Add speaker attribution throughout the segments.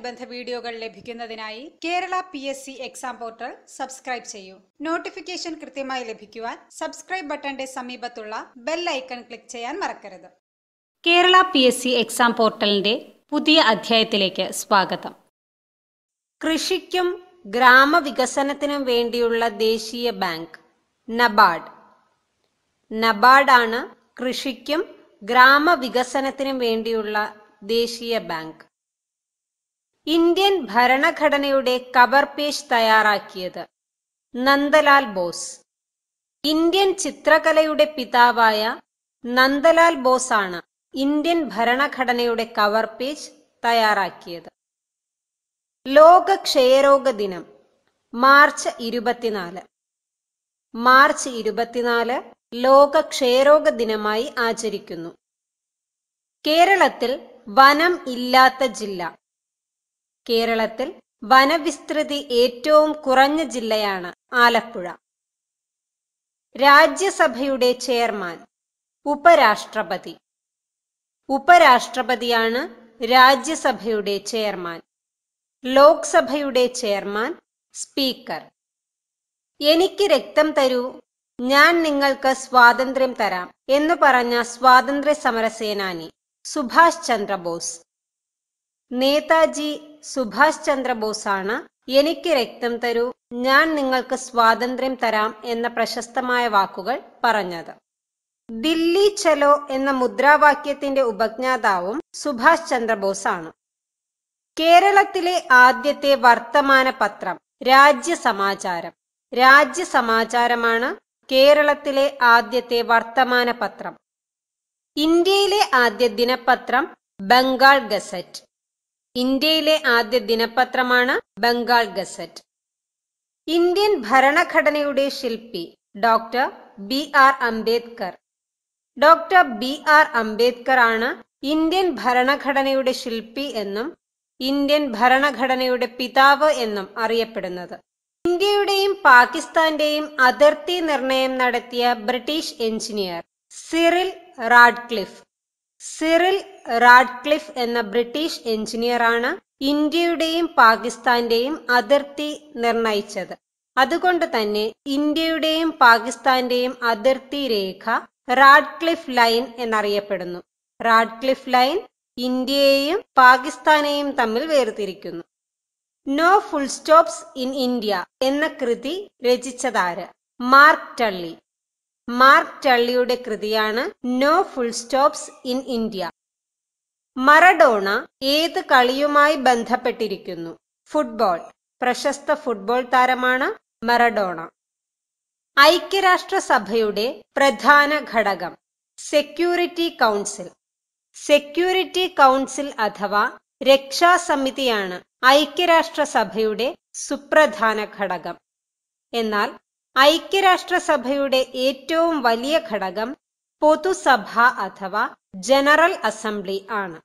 Speaker 1: അനുബന്ധ വീഡിയോകൾ ലഭിക്കുന്നതിനായി Kerala P S C exam portal subscribe ചെയ്യൂ നോട്ടിഫിക്കേഷൻ കൃത്യമായി ലഭിക്കുവാൻ സബ്സ്ക്രൈബ് ബട്ടന്റെ സമീപത്തുള്ള ബെൽ ഐക്കൺ ക്ലിക്ക് ചെയ്യാൻ മറക്കരുത് Kerala P S C exam പോർട്ടലിന്റെ പുതിയ അധ്യായത്തിലേക്ക് സ്വാഗതം
Speaker 2: കൃഷിക്കും ഗ്രാമവികസനത്തിനും വേണ്ടിയുള്ള ദേശീയ ബാങ്ക് നബാർഡ് നബാർഡാണ് കൃഷിക്കും ഗ്രാമവികസനത്തിനും വേണ്ടിയുള്ള ദേശീയ ബാങ്ക് ഇന്ത്യൻ ഭരണഘടനയുടെ കവർ പേജ് തയ്യാറാക്കിയത് നന്ദലാൽ ബോസ് ഇന്ത്യൻ ചിത്രകലയുടെ പിതാവായ നന്ദലാൽ ബോസ് ആണ് ഇന്ത്യൻ ഭരണഘടനയുടെ കവർ പേജ് തയ്യാറാക്കിയത് ലോക ക്ഷയരോഗ ദിനം മാർച്ച് ഇരുപത്തിനാല് മാർച്ച് ഇരുപത്തിനാല് ലോക ക്ഷയരോഗ ദിനമായി ആചരിക്കുന്നു കേരളത്തിൽ വനം ഇല്ലാത്ത ജില്ല കേരളത്തിൽ വനവിസ്തൃതി ഏറ്റവും കുറഞ്ഞ ജില്ലയാണ് ആലപ്പുഴ രാജ്യസഭയുടെ ചെയർമാൻ ഉപരാഷ്ട്രപതി ഉപരാഷ്ട്രപതിയാണ് രാജ്യസഭയുടെ ചെയർമാൻ ലോക്സഭയുടെ ചെയർമാൻ സ്പീക്കർ എനിക്ക് രക്തം തരൂ ഞാൻ നിങ്ങൾക്ക് സ്വാതന്ത്ര്യം തരാം എന്ന് പറഞ്ഞ സ്വാതന്ത്ര്യ സമരസേനാനി സുഭാഷ് ചന്ദ്രബോസ് നേതാജി സുഭാഷ് ചന്ദ്രബോസ് ആണ് എനിക്ക് രക്തം തരൂ ഞാൻ നിങ്ങൾക്ക് സ്വാതന്ത്ര്യം തരാം എന്ന പ്രശസ്തമായ വാക്കുകൾ പറഞ്ഞത് ദില്ലി ചലോ എന്ന മുദ്രാവാക്യത്തിന്റെ ഉപജ്ഞാതാവും സുഭാഷ് ചന്ദ്രബോസ് ആണ് കേരളത്തിലെ ആദ്യത്തെ വർത്തമാന പത്രം രാജ്യസമാചാരം രാജ്യസമാചാരമാണ് കേരളത്തിലെ ആദ്യത്തെ വർത്തമാന പത്രം ഇന്ത്യയിലെ ആദ്യ ദിനപത്രം ബംഗാൾ ഗസറ്റ് ഇന്ത്യയിലെ ആദ്യ ദിനപത്രമാണ് ബംഗാൾ ഗസറ്റ് ഇന്ത്യൻ ഭരണഘടനയുടെ ശില്പി doctor B R Ambedkar doctor B R Ambedkar ആണ് ഇന്ത്യൻ ഭരണഘടനയുടെ ശില്പി എന്നും ഇന്ത്യൻ ഭരണഘടനയുടെ പിതാവ് എന്നും അറിയപ്പെടുന്നത് ഇന്ത്യയുടെയും പാകിസ്ഥാന്റെയും അതിർത്തി നിർണയം നടത്തിയ British engineer Cyril Radcliffe Cyril Radcliffe എന്ന ബ്രിട്ടീഷ് എഞ്ചിനീയറാണ് ഇന്ത്യയുടെയും പാകിസ്ഥാന്റെയും അതിർത്തി നിർണയിച്ചത് അതുകൊണ്ട് തന്നെ ഇന്ത്യയുടെയും പാകിസ്ഥാന്റെയും അതിർത്തി രേഖ റാഡ്ക്ലിഫ് ലൈൻ എന്നറിയപ്പെടുന്നു റാഡ്ക്ലിഫ് ലൈൻ ഇന്ത്യയെയും പാകിസ്ഥാനെയും തമ്മിൽ വേർതിരിക്കുന്നു no full stops in India എന്ന കൃതി രചിച്ചതാര് മാർക്ക് ടള്ളി മാർക്ക് ടള്ളിയുടെ കൃതിയാണ് no full stops in India Maradona ഏത് കളിയുമായി ബന്ധപ്പെട്ടിരിക്കുന്നു ഫുട്ബോൾ പ്രശസ്ത ഫുട്ബോൾ താരമാണ് മറഡോണ ഐക്യരാഷ്ട്രസഭയുടെ പ്രധാന ഘടകം സെക്യൂരിറ്റി കൗൺസിൽ സെക്യൂരിറ്റി കൗൺസിൽ അഥവാ രക്ഷാസമിതിയാണ് ഐക്യരാഷ്ട്രസഭയുടെ സുപ്രധാന ഘടകം എന്നാൽ ഐക്യരാഷ്ട്രസഭയുടെ ഏറ്റവും വലിയ ഘടകം പൊതുസഭ അഥവാ ജനറൽ അസംബ്ലി ആണ്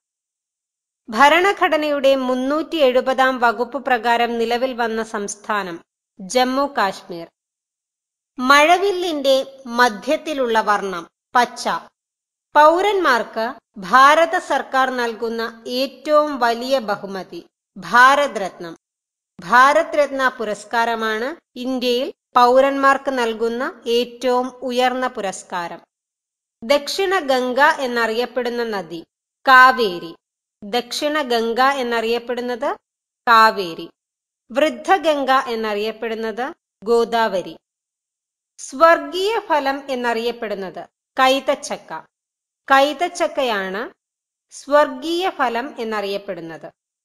Speaker 2: ഭരണഘടനയുടെ മുന്നൂറ്റി എഴുപതാം വകുപ്പ് പ്രകാരം നിലവിൽ വന്ന സംസ്ഥാനം ജമ്മു കാശ്മീർ മഴവില്ലിന്റെ മധ്യത്തിലുള്ള വർണ്ണം പച്ച പൗരന്മാർക്ക് ഭാരത സർക്കാർ നൽകുന്ന ഏറ്റവും വലിയ ബഹുമതി ഭാരത് രത്നം ഭാരത് രത്ന പുരസ്കാരമാണ് ഇന്ത്യയിൽ പൗരന്മാർക്ക് നൽകുന്ന ഏറ്റവും ഉയർന്ന പുരസ്കാരം ദക്ഷിണ ഗംഗ എന്നറിയപ്പെടുന്ന നദി കാവേരി ദക്ഷിണ ഗംഗ എന്നറിയപ്പെടുന്നത് കാവേരി വൃദ്ധഗംഗ എന്നറിയപ്പെടുന്നത് ഗോദാവരി സ്വർഗീയ ഫലം എന്നറിയപ്പെടുന്നത് കൈതച്ചക്ക കൈതച്ചക്കയാണ് സ്വർഗീയ ഫലം എന്നറിയപ്പെടുന്നത്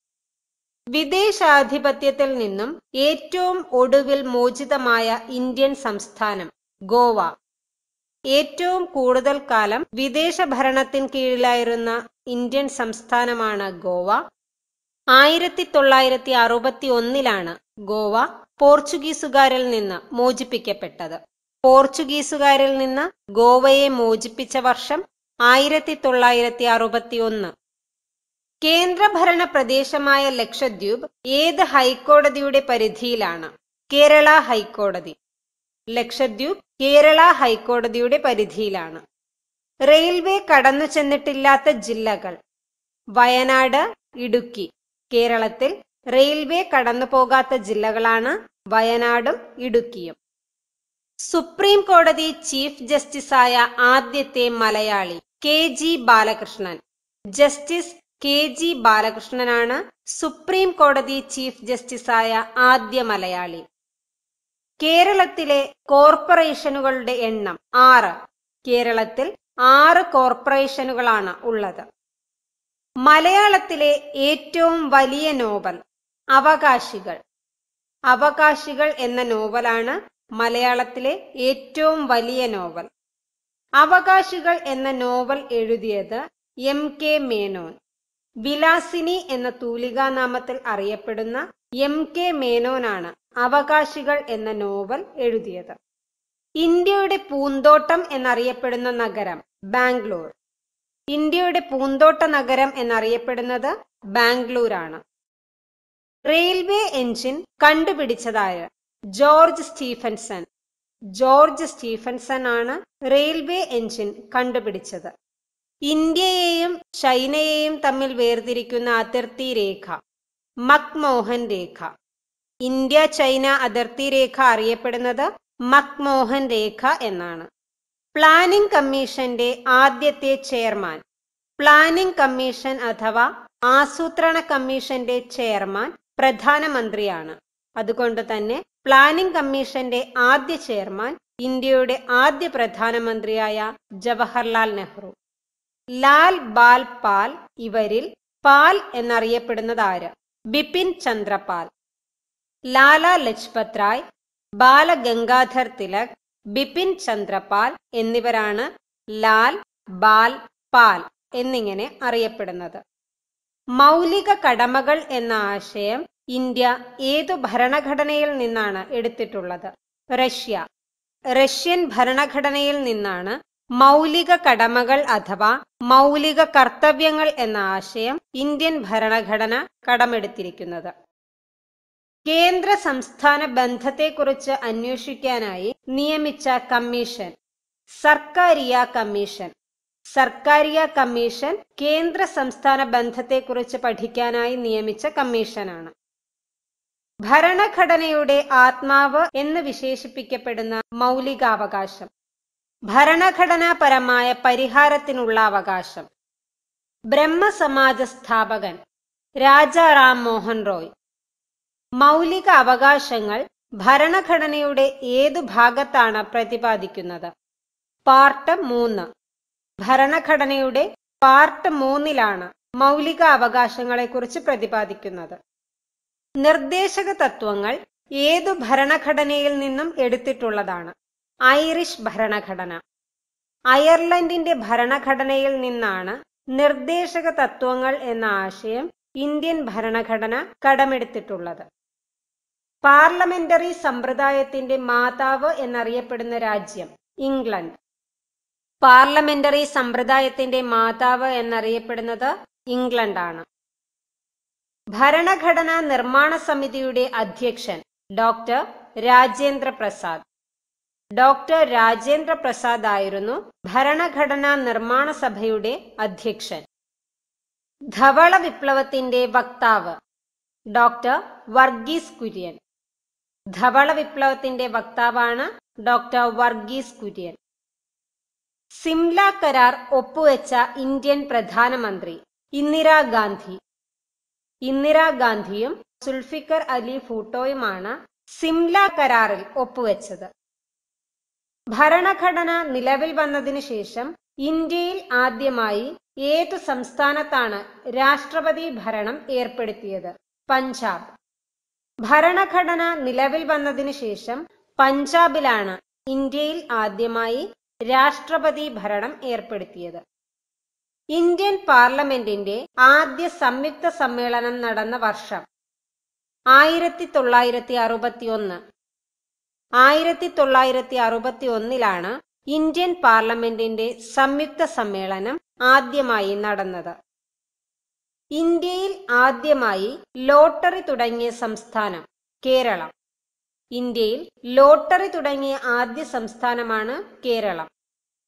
Speaker 2: വിദേശാധിപത്യത്തിൽ നിന്നും ഏറ്റവും ഒടുവിൽ മോചിതമായ ഇന്ത്യൻ സംസ്ഥാനം ഗോവ ഏറ്റവും കൂടുതൽ കാലം വിദേശ ഭരണത്തിന് കീഴിലായിരുന്ന ഇന്ത്യൻ സംസ്ഥാനമാണ് ഗോവ ആയിരത്തി തൊള്ളായിരത്തി അറുപത്തി ഒന്നിലാണ് ഗോവ പോർച്ചുഗീസുകാരിൽ നിന്ന് മോചിപ്പിക്കപ്പെട്ടത് പോർച്ചുഗീസുകാരിൽ നിന്ന് ഗോവയെ മോചിപ്പിച്ച വർഷം ആയിരത്തി തൊള്ളായിരത്തി അറുപത്തി ഒന്ന് കേന്ദ്രഭരണ പ്രദേശമായ ലക്ഷദ്വീപ് ഏത് ഹൈക്കോടതിയുടെ പരിധിയിലാണ് കേരള ഹൈക്കോടതി ലക്ഷദ്വീപ് കേരള ഹൈക്കോടതിയുടെ പരിധിയിലാണ് റെയിൽവേ കടന്നു ചെന്നിട്ടില്ലാത്ത ജില്ലകൾ വയനാട് ഇടുക്കി കേരളത്തിൽ റെയിൽവേ കടന്നു പോകാത്ത ജില്ലകളാണ് വയനാടും ഇടുക്കിയും സുപ്രീം കോടതി ചീഫ് ജസ്റ്റിസായ ആദ്യത്തെ Malayali K G Balakrishnan justice K G ബാലകൃഷ്ണനാണ് സുപ്രീം കോടതി ചീഫ് ജസ്റ്റിസായ ആദ്യ മലയാളി കേരളത്തിലെ കോർപ്പറേഷനുകളുടെ എണ്ണം ആറ് കേരളത്തിൽ ആറ് കോർപ്പറേഷനുകളാണ് ഉള്ളത് മലയാളത്തിലെ ഏറ്റവും വലിയ നോവൽ അവകാശികൾ അവകാശികൾ എന്ന നോവലാണ് മലയാളത്തിലെ ഏറ്റവും വലിയ നോവൽ അവകാശികൾ എന്ന നോവൽ എഴുതിയത് എം കെ മേനോൻ വിലാസിനി എന്ന തൂലികാനാമത്തിൽ അറിയപ്പെടുന്ന എം കെ മേനോനാണ് അവകാശികൾ എന്ന നോവൽ എഴുതിയത് ഇന്ത്യയുടെ പൂന്തോട്ടം എന്നറിയപ്പെടുന്ന നഗരം ബാംഗ്ലൂർ ഇന്ത്യയുടെ പൂന്തോട്ട നഗരം എന്നറിയപ്പെടുന്നത് ബാംഗ്ലൂരാണ് റെയിൽവേ എഞ്ചിൻ കണ്ടുപിടിച്ചതായ ജോർജ് സ്റ്റീഫൻസൺ ജോർജ് സ്റ്റീഫൻസൺ ആണ് റെയിൽവേ എഞ്ചിൻ കണ്ടുപിടിച്ചത് ഇന്ത്യയെയും ചൈനയെയും തമ്മിൽ വേർതിരിക്കുന്ന അതിർത്തി രേഖ മക്മോഹൻ രേഖ ഇന്ത്യ ചൈന അതിർത്തി രേഖ അറിയപ്പെടുന്നത് മക്മോഹൻ രേഖ എന്നാണ് പ്ലാനിംഗ് കമ്മീഷന്റെ ആദ്യത്തെ ചെയർമാൻ പ്ലാനിംഗ് കമ്മീഷൻ അഥവാ ആസൂത്രണ കമ്മീഷന്റെ ചെയർമാൻ പ്രധാനമന്ത്രിയാണ് അതുകൊണ്ട് തന്നെ പ്ലാനിംഗ് കമ്മീഷന്റെ ആദ്യ ചെയർമാൻ ഇന്ത്യയുടെ ആദ്യ പ്രധാനമന്ത്രിയായ ജവഹർലാൽ നെഹ്റു ലാൽ ബാൽ പാൽ ഇവരിൽ പാൽ എന്നറിയപ്പെടുന്നത് ആര് ബിപിൻ ചന്ദ്രപാൽ ലാല ലജ്പത് റായ് ബാലഗംഗാധർ തിലക് ബിപിൻ ചന്ദ്രപാൽ എന്നിവരാണ് ലാൽ ബാൽ പാൽ എന്നിങ്ങനെ അറിയപ്പെടുന്നത് മൗലിക കടമകൾ എന്ന ആശയം ഇന്ത്യ ഏതു ഭരണഘടനയിൽ നിന്നാണ് എടുത്തിട്ടുള്ളത് റഷ്യ റഷ്യൻ ഭരണഘടനയിൽ നിന്നാണ് മൗലിക കടമകൾ അഥവാ മൗലിക കർത്തവ്യങ്ങൾ എന്ന ആശയം ഇന്ത്യൻ ഭരണഘടന കടമെടുത്തിരിക്കുന്നത് കേന്ദ്ര സംസ്ഥാന ബന്ധത്തെക്കുറിച്ച് അന്വേഷിക്കാനായി നിയമിച്ച commission Sarkaria commission Sarkaria commission കേന്ദ്ര സംസ്ഥാന ബന്ധത്തെക്കുറിച്ച് പഠിക്കാനായി നിയമിച്ച കമ്മീഷനാണ് ഭരണഘടനയുടെ ആത്മാവ് എന്ന് വിശേഷിപ്പിക്കപ്പെടുന്ന മൗലികാവകാശം ഭരണഘടനാപരമായ പരിഹാരത്തിനുള്ള അവകാശം ബ്രഹ്മസമാജ സ്ഥാപകൻ രാജാ റാം മോഹൻ റോയ് മൗലിക അവകാശങ്ങൾ ഭരണഘടനയുടെ ഏതു ഭാഗത്താണ് പ്രതിപാദിക്കുന്നത് പാർട്ട് മൂന്ന് ഭരണഘടനയുടെ പാർട്ട് മൂന്നിലാണ് മൗലിക അവകാശങ്ങളെക്കുറിച്ച് പ്രതിപാദിക്കുന്നത് നിർദ്ദേശക തത്വങ്ങൾ ഏതു ഭരണഘടനയിൽ നിന്നും എടുത്തിട്ടുള്ളതാണ് ഐറിഷ് ഭരണഘടന അയർലൻഡിന്റെ ഭരണഘടനയിൽ നിന്നാണ് നിർദ്ദേശക തത്വങ്ങൾ എന്ന ആശയം ഇന്ത്യൻ ഭരണഘടന കടമെടുത്തിട്ടുള്ളത് പാർലമെന്ററി സമ്പ്രദായത്തിന്റെ മാതാവ് എന്നറിയപ്പെടുന്ന രാജ്യം ഇംഗ്ലണ്ട് പാർലമെന്ററി സമ്പ്രദായത്തിന്റെ മാതാവ് എന്നറിയപ്പെടുന്നത് ഇംഗ്ലണ്ടാണ് ഭരണഘടനാ നിർമ്മാണ സമിതിയുടെ അധ്യക്ഷൻ ഡോക്ടർ രാജേന്ദ്ര പ്രസാദ് ഡോക്ടർ രാജേന്ദ്ര പ്രസാദ് ആയിരുന്നു ഭരണഘടനാ നിർമ്മാണ സഭയുടെ അധ്യക്ഷൻ ധവള വിപ്ലവത്തിന്റെ വക്താവ് ഡോക്ടർ വർഗീസ് കുര്യൻ ധവള വിപ്ലവത്തിന്റെ വക്താവാണ് ഡോക്ടർ വർഗീസ് കുര്യൻ സിംല കരാർ ഒപ്പുവെച്ച ഇന്ത്യൻ പ്രധാനമന്ത്രി ഇന്ദിരാഗാന്ധി ഇന്ദിരാഗാന്ധിയും സുൽഫിക്കർ അലി ഭൂട്ടോയുമാണ് സിംല കരാറിൽ ഒപ്പുവെച്ചത് ഭരണഘടന നിലവിൽ വന്നതിനു ശേഷം ഇന്ത്യയിൽ ആദ്യമായി ഏതു സംസ്ഥാനത്താണ് രാഷ്ട്രപതി ഭരണം ഏർപ്പെടുത്തിയത് പഞ്ചാബ് ഭരണഘടന നിലവിൽ വന്നതിനു ശേഷം പഞ്ചാബിലാണ് ഇന്ത്യയിൽ ആദ്യമായി രാഷ്ട്രപതി ഭരണം ഏർപ്പെടുത്തിയത് ഇന്ത്യൻ പാർലമെന്റിന്റെ ആദ്യ സംയുക്ത സമ്മേളനം നടന്ന വർഷം ആയിരത്തി തൊള്ളായിരത്തി അറുപത്തി ഒന്ന് ആയിരത്തി തൊള്ളായിരത്തി അറുപത്തി ഒന്നിലാണ് ഇന്ത്യൻ പാർലമെന്റിന്റെ സംയുക്ത സമ്മേളനം ആദ്യമായി നടന്നത് ഇന്ത്യയിൽ ആദ്യമായി ലോട്ടറി തുടങ്ങിയ സംസ്ഥാനം കേരളം ഇന്ത്യയിൽ ലോട്ടറി തുടങ്ങിയ ആദ്യ സംസ്ഥാനമാണ് കേരളം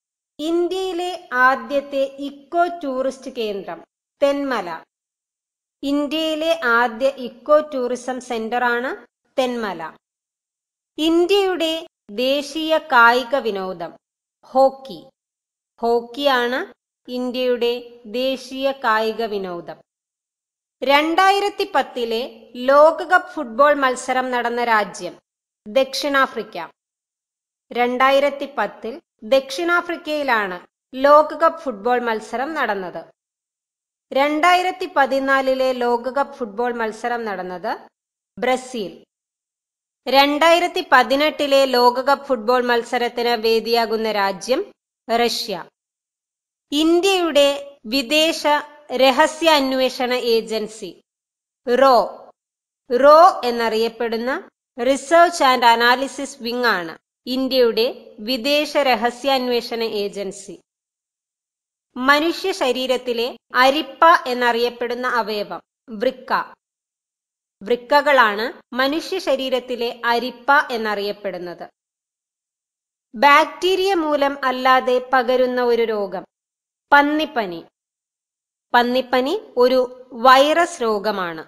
Speaker 2: ഇന്ത്യയിലെ ആദ്യത്തെ ഇക്കോ ടൂറിസ്റ്റ് കേന്ദ്രം തെന്മല ഇന്ത്യയിലെ ആദ്യ ഇക്കോ ടൂറിസം സെന്ററാണ് തെന്മല ഇന്ത്യയുടെ ദേശീയ കായിക വിനോദം ഹോക്കി ഹോക്കിയാണ് ഇന്ത്യയുടെ ദേശീയ കായിക വിനോദം രണ്ടായിരത്തി പത്തിലെ ലോകകപ്പ് ഫുട്ബോൾ മത്സരം നടന്ന രാജ്യം ദക്ഷിണാഫ്രിക്ക രണ്ടായിരത്തി പത്തിൽ ദക്ഷിണാഫ്രിക്കയിലാണ് ലോകകപ്പ് ഫുട്ബോൾ മത്സരം നടന്നത് രണ്ടായിരത്തി പതിനാലിലെ ലോകകപ്പ് ഫുട്ബോൾ മത്സരം നടന്നത് ബ്രസീൽ രണ്ടായിരത്തി പതിനെട്ടിലെ ലോകകപ്പ് ഫുട്ബോൾ മത്സരത്തിന് വേദിയാകുന്ന രാജ്യം റഷ്യ ഇന്ത്യയുടെ വിദേശ രഹസ്യ അന്വേഷണ ഏജൻസി റോ റോ എന്നറിയപ്പെടുന്ന റിസർച്ച് ആൻഡ് അനാലിസിസ് വിങ് ആണ് ഇന്ത്യയുടെ വിദേശ രഹസ്യാന്വേഷണ ഏജൻസി മനുഷ്യ ശരീരത്തിലെ അരിപ്പ എന്നറിയപ്പെടുന്ന അവയവം വൃക്ക വൃക്കകളാണ് മനുഷ്യ ശരീരത്തിലെ അരിപ്പ എന്നറിയപ്പെടുന്നത് ബാക്ടീരിയ മൂലം അല്ലാതെ പകരുന്ന ഒരു രോഗം പന്നിപ്പനി പന്നിപ്പനി ഒരു വൈറസ് രോഗമാണ്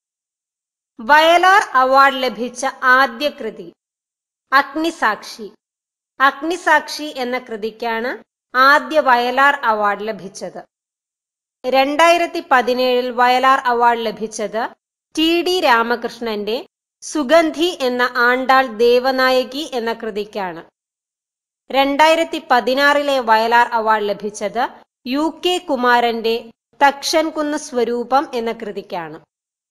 Speaker 2: വയലാർ അവാർഡ് ലഭിച്ച ആദ്യ കൃതി അഗ്നിസാക്ഷി അഗ്നിസാക്ഷി എന്ന കൃതിക്കാണ് ആദ്യ വയലാർ അവാർഡ് ലഭിച്ചത് രണ്ടായിരത്തി പതിനേഴിൽ വയലാർ അവാർഡ് ലഭിച്ചത് ടി ഡി രാമകൃഷ്ണന്റെ സുഗന്ധി എന്ന ആണ്ടാൾ ദേവനായകി എന്ന കൃതിക്കാണ് രണ്ടായിരത്തി പതിനാറിലെ വയലാർ അവാർഡ് ലഭിച്ചത് യു കെ കുമാരന്റെ തക്ഷൻകുന്ന് സ്വരൂപം എന്ന കൃതിക്കാണ്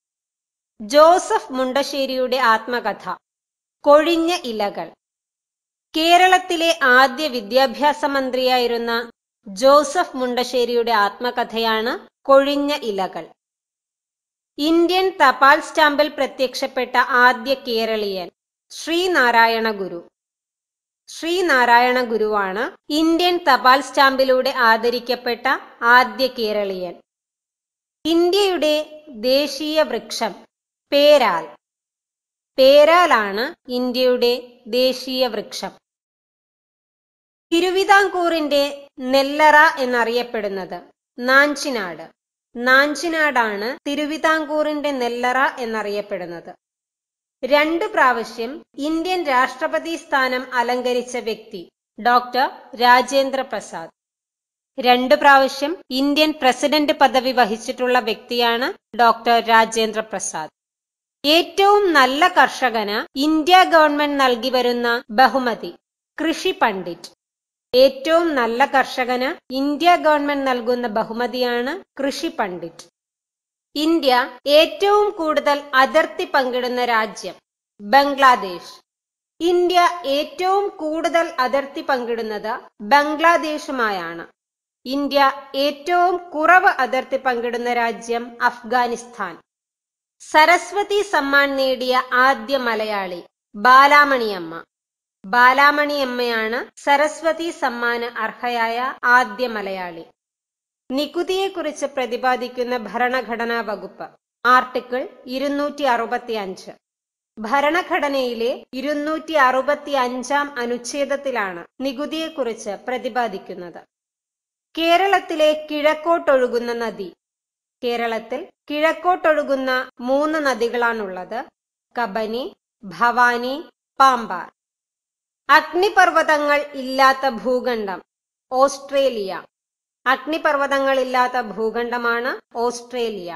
Speaker 2: ജോസഫ് മുണ്ടശ്ശേരിയുടെ ആത്മകഥ കൊഴിഞ്ഞ ഇലകൾ കേരളത്തിലെ ആദ്യ വിദ്യാഭ്യാസ മന്ത്രിയായിരുന്ന ജോസഫ് മുണ്ടശ്ശേരിയുടെ ആത്മകഥയാണ് കൊഴിഞ്ഞ ഇലകൾ ഇന്ത്യൻ തപാൽ സ്റ്റാമ്പിൽ പ്രത്യക്ഷപ്പെട്ട ആദ്യ കേരളീയൻ ശ്രീനാരായണ ഗുരു ശ്രീനാരായണ ഗുരുവാണ് ഇന്ത്യൻ തപാൽ സ്റ്റാമ്പിലൂടെ ആദരിക്കപ്പെട്ട ആദ്യ കേരളീയൻ ഇന്ത്യയുടെ ദേശീയ വൃക്ഷം പേരാൽ പേരാലാണ് ഇന്ത്യയുടെ ദേശീയ വൃക്ഷം തിരുവിതാംകൂറിന്റെ നെല്ലറ എന്നറിയപ്പെടുന്നത് നാഞ്ചിനാട് നാഞ്ചിനാടാണ് തിരുവിതാംകൂറിന്റെ നെല്ലറ എന്നറിയപ്പെടുന്നത് രണ്ട് പ്രാവശ്യം ഇന്ത്യൻ രാഷ്ട്രപതി സ്ഥാനം അലങ്കരിച്ച വ്യക്തി ഡോക്ടർ രാജേന്ദ്ര പ്രസാദ് രണ്ട് പ്രാവശ്യം ഇന്ത്യൻ പ്രസിഡന്റ് പദവി വഹിച്ചിട്ടുള്ള വ്യക്തിയാണ് ഡോക്ടർ രാജേന്ദ്ര പ്രസാദ് ഏറ്റവും നല്ല കർഷകന് ഇന്ത്യ ഗവൺമെന്റ് നൽകി വരുന്ന ബഹുമതി കൃഷി പണ്ഡിറ്റ് ഏറ്റവും നല്ല കർഷകന് ഇന്ത്യ ഗവൺമെന്റ് നൽകുന്ന ബഹുമതിയാണ് കൃഷി പണ്ഡിറ്റ് ഇന്ത്യ ഏറ്റവും കൂടുതൽ അതിർത്തി പങ്കിടുന്ന രാജ്യം ബംഗ്ലാദേശ് ഇന്ത്യ ഏറ്റവും കൂടുതൽ അതിർത്തി പങ്കിടുന്നത് ബംഗ്ലാദേശുമായാണ് ഇന്ത്യ ഏറ്റവും കുറവ് അതിർത്തി പങ്കിടുന്ന രാജ്യം അഫ്ഗാനിസ്ഥാൻ സരസ്വതി സമ്മാൻ നേടിയ ആദ്യ മലയാളി ബാലാമണിയമ്മ ബാലാമണിയമ്മയാണ് സരസ്വതി സമ്മാന് അർഹയായ ആദ്യ മലയാളി നികുതിയെക്കുറിച്ച് പ്രതിപാദിക്കുന്ന ഭരണഘടനാ വകുപ്പ് ആർട്ടിക്കിൾ ഇരുന്നൂറ്റി അറുപത്തി അഞ്ച് ഭരണഘടനയിലെ ഇരുന്നൂറ്റി അറുപത്തി അഞ്ചാം അനുച്ഛേദത്തിലാണ് നികുതിയെക്കുറിച്ച് പ്രതിപാദിക്കുന്നത് കേരളത്തിലെ കിഴക്കോട്ടൊഴുകുന്ന നദി കേരളത്തിൽ കിഴക്കോട്ടൊഴുകുന്ന മൂന്ന് നദികളാണുള്ളത് കബനി ഭവാനി പാമ്പാർ അഗ്നിപർവ്വതങ്ങൾ ഇല്ലാത്ത ഭൂഖണ്ഡം ഓസ്ട്രേലിയ അഗ്നിപർവ്വതങ്ങളില്ലാത്ത ഭൂഖണ്ഡമാണ് ഓസ്ട്രേലിയ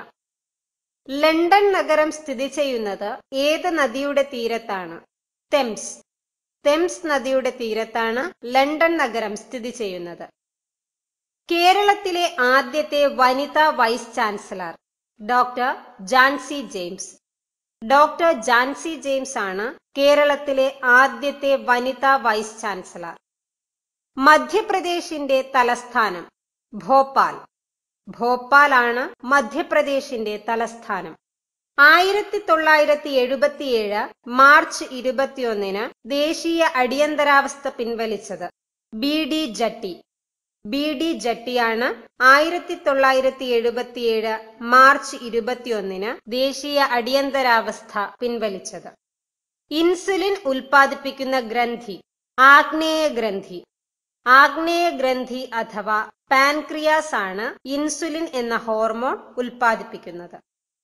Speaker 2: ലണ്ടൻ നഗരം സ്ഥിതി ചെയ്യുന്നത് ഏത് നദിയുടെ തീരത്താണ് തെംസ് തെംസ് നദിയുടെ തീരത്താണ് ലണ്ടൻ നഗരം സ്ഥിതി ചെയ്യുന്നത് കേരളത്തിലെ ആദ്യത്തെ വനിതാ vice chancellor doctor Jancy James doctor Jancy James ആണ് കേരളത്തിലെ ആദ്യത്തെ വനിതാ വൈസ് ചാൻസലർ മധ്യപ്രദേശിന്റെ തലസ്ഥാനം ഭോപ്പാൽ ഭോപ്പാലാണ് മധ്യപ്രദേശിന്റെ തലസ്ഥാനം ആയിരത്തി തൊള്ളായിരത്തി എഴുപത്തിയേഴ് മാർച്ച് ഇരുപത്തിയൊന്നിന് ദേശീയ അടിയന്തരാവസ്ഥ പിൻവലിച്ചത് B D Jatti B D ജട്ടിയാണ് ആയിരത്തി തൊള്ളായിരത്തി എഴുപത്തിയേഴ് മാർച്ച് ഇരുപത്തിയൊന്നിന് ദേശീയ അടിയന്തരാവസ്ഥ പിൻവലിച്ചത് ഇൻസുലിൻ ഉൽപ്പാദിപ്പിക്കുന്ന ഗ്രന്ഥി ആഗ്നേയ ഗ്രന്ഥി ആഗ്നേയ ഗ്രന്ഥി അഥവാ പാൻക്രിയാസ് ആണ് ഇൻസുലിൻ എന്ന ഹോർമോൺ ഉൽപ്പാദിപ്പിക്കുന്നത്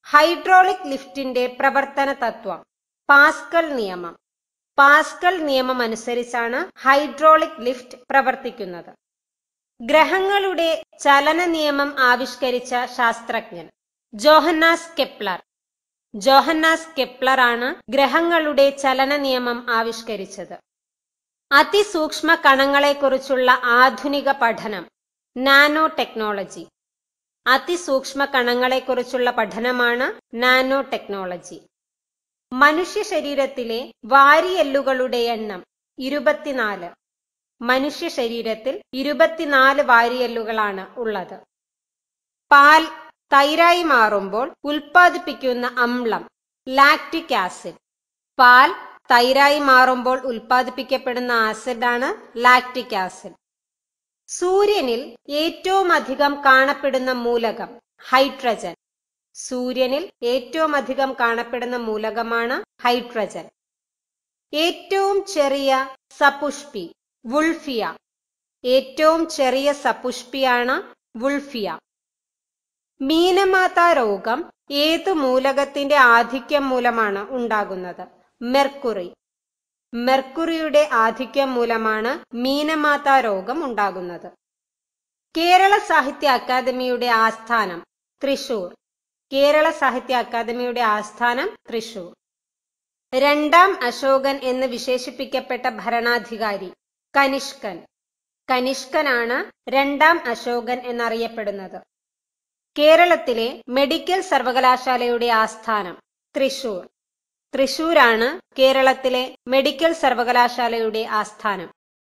Speaker 2: ഹൈഡ്രോളിക് ലിഫ്റ്റിന്റെ പ്രവർത്തന തത്വം പാസ്കൽ നിയമം പാസ്കൽ നിയമം അനുസരിച്ചാണ് ഹൈഡ്രോളിക് ലിഫ്റ്റ് പ്രവർത്തിക്കുന്നത് ഗ്രഹങ്ങളുടെ ചലന നിയമം ആവിഷ്കരിച്ച ശാസ്ത്രജ്ഞൻ ജോഹന്നാസ് കെപ്ലർ ജോഹന്നാസ് കെപ്ലർ ആണ് ഗ്രഹങ്ങളുടെ ചലന നിയമം ആവിഷ്കരിച്ചത് അതിസൂക്ഷ്മ കണങ്ങളെക്കുറിച്ചുള്ള ആധുനിക പഠനം നാനോ ടെക്നോളജി അതിസൂക്ഷ്മ കണങ്ങളെക്കുറിച്ചുള്ള പഠനമാണ് നാനോ ടെക്നോളജി മനുഷ്യ ശരീരത്തിലെ വാരിയെല്ലുകളുടെ എണ്ണം ഇരുപത്തിനാല് മനുഷ്യ ശരീരത്തിൽ ഇരുപത്തിനാല് വാരിയെല്ലുകളാണ് ഉള്ളത് പാൽ തൈരായി മാറുമ്പോൾ ഉൽപ്പാദിപ്പിക്കുന്ന അമ്ലം ലാക്റ്റിക് ആസിഡ് പാൽ തൈരായി മാറുമ്പോൾ ഉൽപ്പാദിപ്പിക്കപ്പെടുന്ന ആസിഡാണ് ലാക്റ്റിക് ആസിഡ് സൂര്യനിൽ ഏറ്റവും അധികം കാണപ്പെടുന്ന മൂലകം ഹൈഡ്രജൻ സൂര്യനിൽ ഏറ്റവും അധികം കാണപ്പെടുന്ന മൂലകമാണ് ഹൈഡ്രജൻ ഏറ്റവും ചെറിയ സപുഷ്പി വുൾഫിയ ഏറ്റവും ചെറിയ സപുഷ്പിയാണ് വുൾഫിയ മീനമാത്ത രോഗം ഏത് മൂലകത്തിന്റെ ആധിക്യം മൂലമാണ് ഉണ്ടാകുന്നത് മെർക്കുറി മെർക്കുറിയുടെ ആധിക്യം മൂലമാണ് മീനമാത്ത രോഗം ഉണ്ടാകുന്നത് കേരള സാഹിത്യ അക്കാദമിയുടെ ആസ്ഥാനം തൃശൂർ കേരള സാഹിത്യ അക്കാദമിയുടെ ആസ്ഥാനം തൃശൂർ രണ്ടാം അശോകൻ എന്ന് വിശേഷിപ്പിക്കപ്പെട്ട ഭരണാധികാരി കനിഷ്കൻ കനിഷ്കനാണ് രണ്ടാം അശോകൻ എന്നറിയപ്പെടുന്നത് കേരളത്തിലെ മെഡിക്കൽ സർവകലാശാലയുടെ ആസ്ഥാനം തൃശൂർ തൃശൂരാണ് കേരളത്തിലെ മെഡിക്കൽ സർവകലാശാലയുടെ ആസ്ഥാനം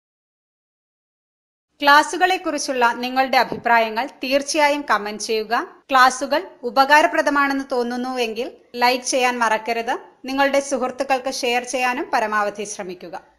Speaker 1: ക്ലാസുകളെക്കുറിച്ചുള്ള നിങ്ങളുടെ അഭിപ്രായങ്ങൾ തീർച്ചയായും കമന്റ് ചെയ്യുക ക്ലാസുകൾ ഉപകാരപ്രദമാണെന്ന് തോന്നുന്നുവെങ്കിൽ ലൈക്ക് ചെയ്യാൻ മറക്കരുത് നിങ്ങളുടെ സുഹൃത്തുക്കൾക്ക് ഷെയർ ചെയ്യാനും പരമാവധി ശ്രമിക്കുക